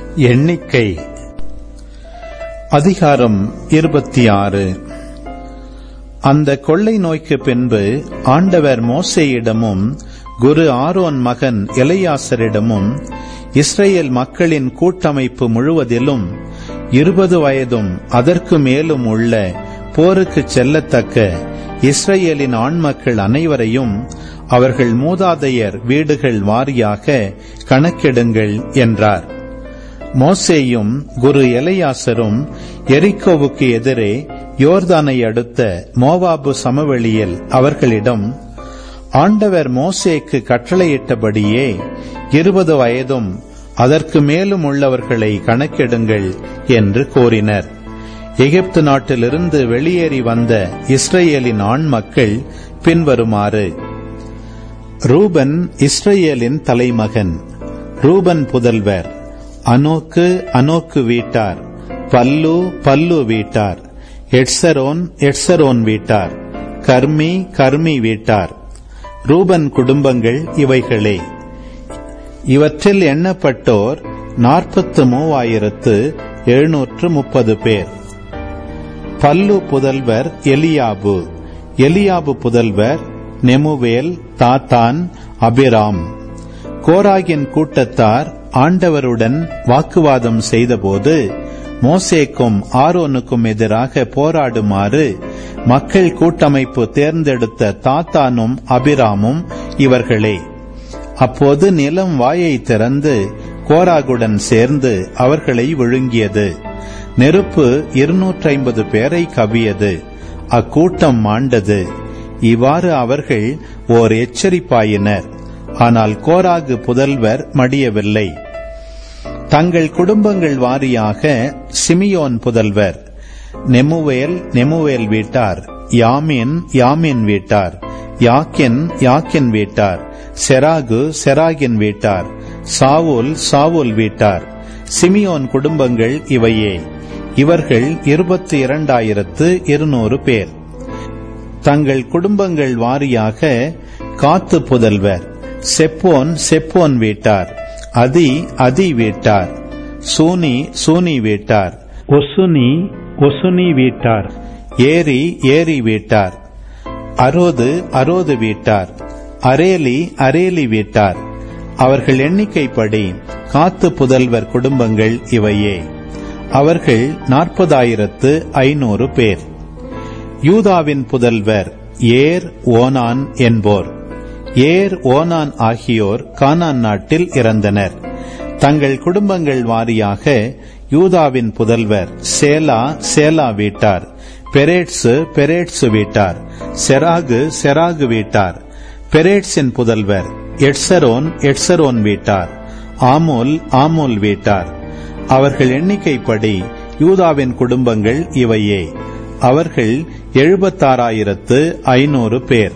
எண்ணிக்கை அதிகாரம் இருபத்தி ஆறு அந்த கொள்ளை நோய்க்கு பின்பு ஆண்டவர் மோசேயிடமும் குரு ஆரோன் மகன் எலையாசரிடமும் இஸ்ரேல் மக்களின் கூட்டமைப்பு முழுவதிலும் இருபது வயதும் அதற்கு மேலும் உள்ள போருக்கு செல்லத்தக்க இஸ்ரேலின் ஆண்மக்கள் அனைவரையும் அவர்கள் மூதாதையர் வீடுகள் வாரியாக கணக்கெடுங்கள் என்றார் மோசேயும் குரு எலையாசரும் எரிக்கோவுக்கு எதிரே யோர்தானை அடுத்த மோவாபு சமவெளியில் அவர்களிடம் ஆண்டவர் மோசேக்கு கட்டளையிட்டபடியே இருபது வயதும் அதற்கு மேலும் உள்ளவர்களை கணக்கெடுங்கள் என்று கோரினர் எகிப்து நாட்டிலிருந்து வெளியேறி வந்த இஸ்ரேலின் ஆண் மக்கள் பின்வருமாறு ரூபன் இஸ்ரேலின் தலைமகன் ரூபன் புதல்வர் அனோக்கு அனோக்கு வீட்டார் பல்லு பல்லு வீட்டார் எட்சரோன் எட்சரோன் வீட்டார் கர்மி கர்மி வீட்டார் ரூபன் குடும்பங்கள் இவைகளே இவற்றில் எண்ணப்பட்டோர் நாற்பத்து மூவாயிரத்து எழுநூற்று முப்பது பேர் பல்லு புதல்வர் எலியாபு எலியாபு புதல்வர் நெமுவேல் தாத்தான் அபிராம் கோராகின் கூட்டத்தார் ஆண்டவருடன் வாக்குவாதம் செய்தபோது மோசேக்கும் ஆரோனுக்கும் எதிராக போராடுமாறு மக்கள் கூட்டமைப்பு தேர்ந்தெடுத்த தாத்தானும் அபிராமும் இவர்களே அப்போது நிலம் வாயை திறந்து கோராகுடன் சேர்ந்து அவர்களை விழுங்கியது நெருப்பு இருநூற்றி ஐம்பது பேரை கவியது அக்கூட்டம் மாண்டது இவ்வாறு அவர்கள் ஓர் எச்சரிப்பாயினர் ஆனால் கோராகு புதல்வர் மடியவில்லை தங்கள் குடும்பங்கள் வாரியாக சிமியோன் புதல்வர் நெமுவேல் நெமுவேல் வீட்டார் யாமின் யாமின் வீட்டார் யாக்கின் யாக்கின் வீட்டார் செராகு செராகின் வீட்டார் சாவுல் சாவுல் வீட்டார் சிமியோன் குடும்பங்கள் இவையே இவர்கள் இருபத்தி இரண்டாயிரத்து இருநூறு பேர் தங்கள் குடும்பங்கள் வாரியாக காத்து புதல்வர் செப்போன் செப்போன் வீட்டார் அதி அதி வீட்டார் சூனி சூனி வீட்டார் ஒசுனி ஒசுனி வீட்டார் ஏரி ஏரி வீட்டார் அரோது அரோது வீட்டார் அரேலி அரேலி வீட்டார் அவர்கள் எண்ணிக்கைப்படி காத்து புதல்வர் குடும்பங்கள் இவையே அவர்கள் நாற்பதாயிரத்து ஐநூறு பேர் யூதாவின் புதல்வர் ஏர் ஓனான் என்போர் ஏர் ஓனான் ஆகியோர் கானான் நாட்டில் இறந்தனர் தங்கள் குடும்பங்கள் வாரியாக யூதாவின் புதல்வர் சேலா சேலா வீட்டார் பெரேட்ஸு பெரேட்ஸு வீட்டார் செராகு செராகு வீட்டார் பெரேட்ஸின் புதல்வர் எட்சரோன் எட்சரோன் வீட்டார் ஆமோல் ஆமோல் வீட்டார் அவர்கள் எண்ணிக்கைப்படி யூதாவின் குடும்பங்கள் இவையே அவர்கள் எழுபத்தாறாயிரத்து ஐநூறு பேர்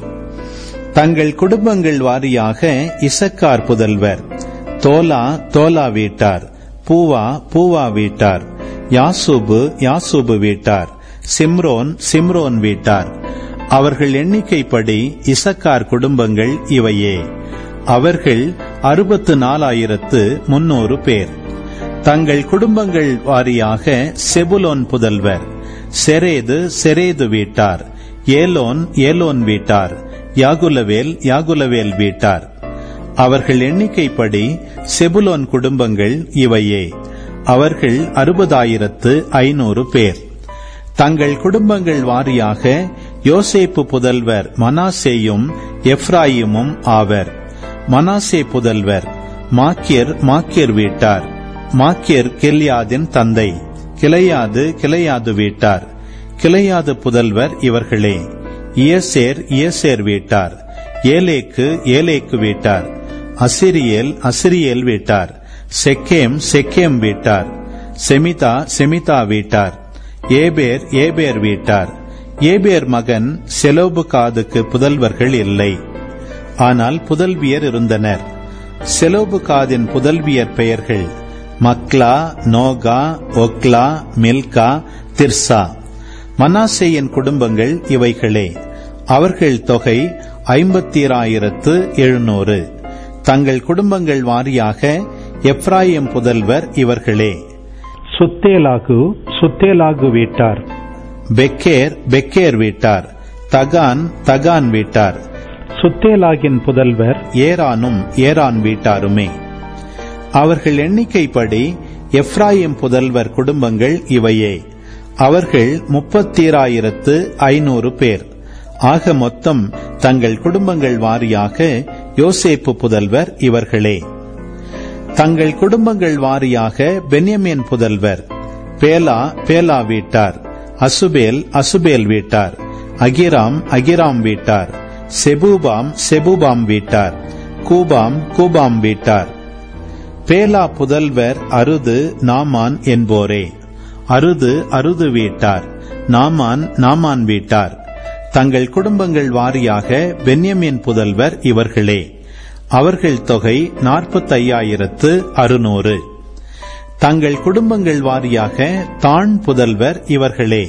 தங்கள் குடும்பங்கள் வாரியாக இசக்கார் புதல்வர் தோலா தோலா வீட்டார் பூவா பூவா வீட்டார் யாசூபு யாசூபு வீட்டார் சிம்ரோன் சிம்ரோன் வீட்டார் அவர்கள் எண்ணிக்கைப்படி இசக்கார் குடும்பங்கள் இவையே அவர்கள் அறுபத்து நாலாயிரத்து முன்னூறு பேர் தங்கள் குடும்பங்கள் வாரியாக செபுலோன் புதல்வர் செரேது செரேது வீட்டார் ஏலோன் ஏலோன் வீட்டார் யாகுலவேல் யாகுலவேல் வீட்டார் அவர்கள் எண்ணிக்கைப்படி செபுலோன் குடும்பங்கள் இவையே அவர்கள் அறுபதாயிரத்து ஐநூறு பேர் தங்கள் குடும்பங்கள் வாரியாக யோசேப்பு புதல்வர் மனாசேயும் எப்ராயிமும் ஆவர் மனாசே புதல்வர் மாக்கியர் மாக்கியர் வீட்டார் மாக்கியர் கில்யாதின் தந்தை கிளையாது கிளையாது வீட்டார் கிளையாது புதல்வர் இவர்களே இயசேர் இயசேர் வீட்டார் ஏலேக்கு ஏலேக்கு வீட்டார் அசிரியேல் அசிரியேல் வீட்டார் செக்கேம் செக்கேம் வீட்டார் செமிதா செமிதா வீட்டார் ஏபேர் ஏபேர் வீட்டார் ஏபேர் மகன் செலோபுகாதுக்கு புதல்வர்கள் இல்லை ஆனால் புதல்வியர் இருந்தனர் செலோபுகாதின் புதல்வியர் பெயர்கள் மக்லா நோகா ஒக்லா மில்கா திர்சா மனாசேயின் குடும்பங்கள் இவைகளே அவர்கள் தொகை ஐம்பத்தீராயிரத்து எழுநூறு தங்கள் குடும்பங்கள் வாரியாக எப்ராயிம் புதல்வர் இவர்களே சுத்தேலாகு சுத்தேலாகு வீட்டார் பெக்கேர் பெக்கேர் வீட்டார் தகான் தகான் வீட்டார் சுத்தேலாகின் புதல்வர் ஏரானும் ஏரான் வீட்டாருமே அவர்கள் எண்ணிக்கைப்படி எப்ராயிம் புதல்வர் குடும்பங்கள் இவையே அவர்கள் முப்பத்தீராயிரத்து ஐநூறு பேர் ஆக மொத்தம் தங்கள் குடும்பங்கள் வாரியாக யோசேப்பு புதல்வர் இவர்களே தங்கள் குடும்பங்கள் வாரியாக பென்யமீன் புதல்வர் பேலா பேலா வீட்டார் அசுபேல் அசுபேல் வீட்டார் அகிராம் அகிராம் வீட்டார் செபூபாம் செபூபாம் வீட்டார் கூபாம் கூபாம் வீட்டார் பேலா புதல்வர் அருது நாமான் என்போரே அருது அருது வீட்டார் நாமான் நாமான் வீட்டார் தங்கள் குடும்பங்கள் வாரியாக பென்யமின் புதல்வர் இவர்களே அவர்கள் தொகை நாற்பத்தையாயிரத்து அறுநூறு தங்கள் குடும்பங்கள் வாரியாக தான் புதல்வர் இவர்களே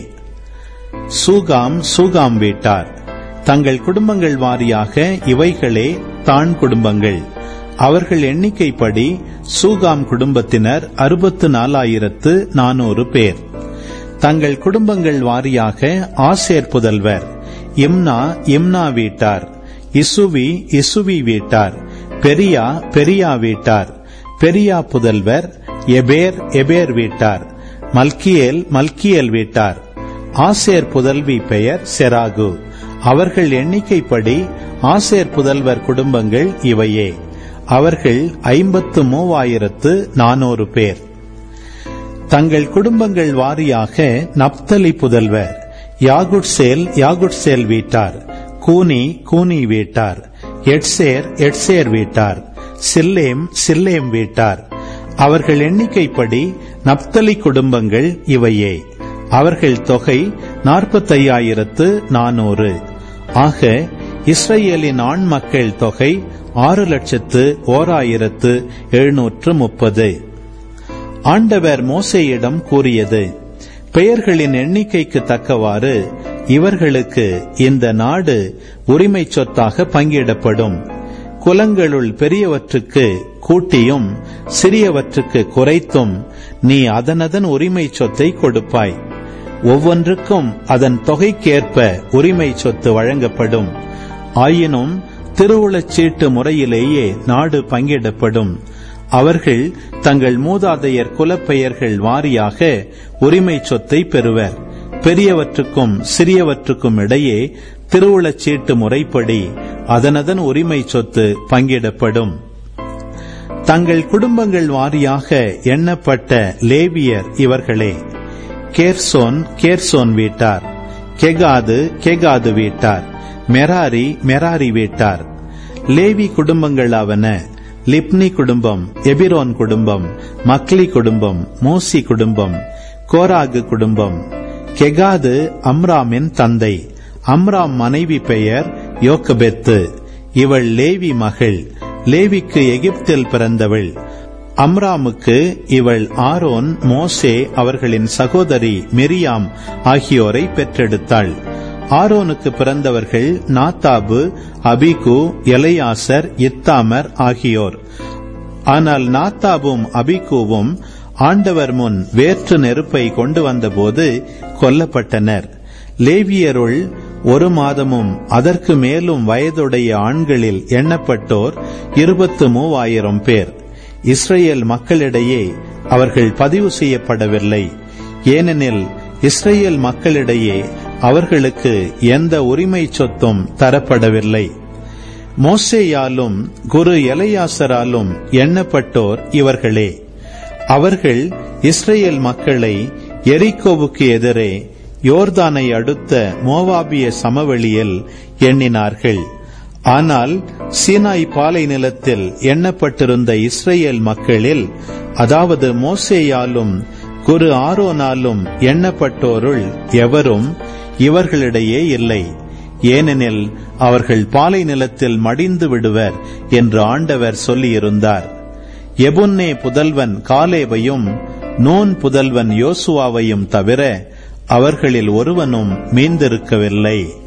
சூகாம் சூகாம் வீட்டார் தங்கள் குடும்பங்கள் வாரியாக இவைகளே தான் குடும்பங்கள் அவர்கள் எண்ணிக்கைப்படி சூகாம் குடும்பத்தினர் அறுபத்து நாலாயிரத்து நானூறு பேர் தங்கள் குடும்பங்கள் வாரியாக ஆசேர் புதல்வர் இம்னா இம்னா வீட்டார் இசுவி இசுவி வீட்டார் பெரியா பெரியா வீட்டார் பெரியா புதல்வர் எபேர் எபேர் வீட்டார் மல்கியேல் மல்கியேல் வீட்டார் ஆசேர் புதல்வி பெயர் செராகு அவர்கள் எண்ணிக்கைப்படி ஆசேர் புதல்வர் குடும்பங்கள் இவையே அவர்கள் ஐம்பத்து மூவாயிரத்து நானூறு பேர் தங்கள் குடும்பங்கள் வாரியாக நப்தலி புதல்வர் யாகுட்சேல் யாகுட்சேல் வீட்டார் கூனி கூனி வீட்டார் எட்சேர் எட்சேர் வீட்டார் சில்லேம் சில்லேம் வீட்டார் அவர்கள் எண்ணிக்கைப்படி நப்தலி குடும்பங்கள் இவையே அவர்கள் தொகை நாற்பத்தையாயிரத்து நானூறு ஆக இஸ்ரேலின் ஆண் மக்கள் தொகை ஆறு லட்சத்து ஓர் ஆயிரத்து எழுநூற்று முப்பது ஆண்டவர் மோசையிடம் கூறியது பெயர்களின் எண்ணிக்கைக்கு தக்கவாறு இவர்களுக்கு இந்த நாடு உரிமை சொத்தாக பங்கிடப்படும் குலங்களுள் பெரியவற்றுக்கு கூட்டியும் சிறியவற்றுக்கு குறைத்தும் நீ அதனதன் உரிமை சொத்தை கொடுப்பாய் ஒவ்வொன்றுக்கும் அதன் தொகைக்கேற்ப உரிமை சொத்து வழங்கப்படும் ஆயினும் திருவுளச்சீட்டு முறையிலேயே நாடு பங்கிடப்படும் அவர்கள் தங்கள் மூதாதையர் குலப்பெயர்கள் வாரியாக உரிமை சொத்தை பெறுவர் பெரியவற்றுக்கும் சிறியவற்றுக்கும் இடையே திருவுளச்சீட்டு முறைப்படி அதனதன் உரிமை சொத்து பங்கிடப்படும் தங்கள் குடும்பங்கள் வாரியாக எண்ணப்பட்ட லேவியர் இவர்களே கேர்சோன் கேர்சோன் வீட்டார் கெகாது கெகாது வீட்டார் மெராரி மெராரி வீட்டார் லேவி குடும்பங்களாவன லிப்னி குடும்பம் எபிரோன் குடும்பம் மக்லி குடும்பம் மோசி குடும்பம் கோராகு குடும்பம் கெகாது அம்ராமின் தந்தை அம்ராம் மனைவி பெயர் யோக்கபெத்து இவள் லேவி மகள் லேவிக்கு எகிப்தில் பிறந்தவள் அம்ராமுக்கு இவள் ஆரோன் மோசே அவர்களின் சகோதரி மெரியாம் ஆகியோரை பெற்றெடுத்தாள் ஆரோனுக்கு பிறந்தவர்கள் நாத்தாபு அபிகு எலையாசர் இத்தாமர் ஆகியோர் ஆனால் நாத்தாபும் அபிகுவும் ஆண்டவர் முன் வேற்று நெருப்பை கொண்டு வந்தபோது கொல்லப்பட்டனர் லேவியருள் ஒரு மாதமும் அதற்கு மேலும் வயதுடைய ஆண்களில் எண்ணப்பட்டோர் இருபத்து மூவாயிரம் பேர் இஸ்ரேல் மக்களிடையே அவர்கள் பதிவு செய்யப்படவில்லை ஏனெனில் இஸ்ரேல் மக்களிடையே அவர்களுக்கு எந்த உரிமை சொத்தும் தரப்படவில்லை மோசேயாலும் குரு எலையாசராலும் எண்ணப்பட்டோர் இவர்களே அவர்கள் இஸ்ரேல் மக்களை எரிகோவுக்கு எதிரே யோர்தானை அடுத்த மோவாபிய சமவெளியில் எண்ணினார்கள் ஆனால் சீனாய் பாலை நிலத்தில் எண்ணப்பட்டிருந்த இஸ்ரேல் மக்களில் அதாவது மோசேயாலும் குரு ஆரோனாலும் எண்ணப்பட்டோருள் எவரும் இவர்களிடையே இல்லை ஏனெனில் அவர்கள் பாலை நிலத்தில் மடிந்து விடுவர் என்று ஆண்டவர் சொல்லியிருந்தார் எபுன்னே புதல்வன் காலேவையும் நூன் புதல்வன் யோசுவாவையும் தவிர அவர்களில் ஒருவனும் மீந்திருக்கவில்லை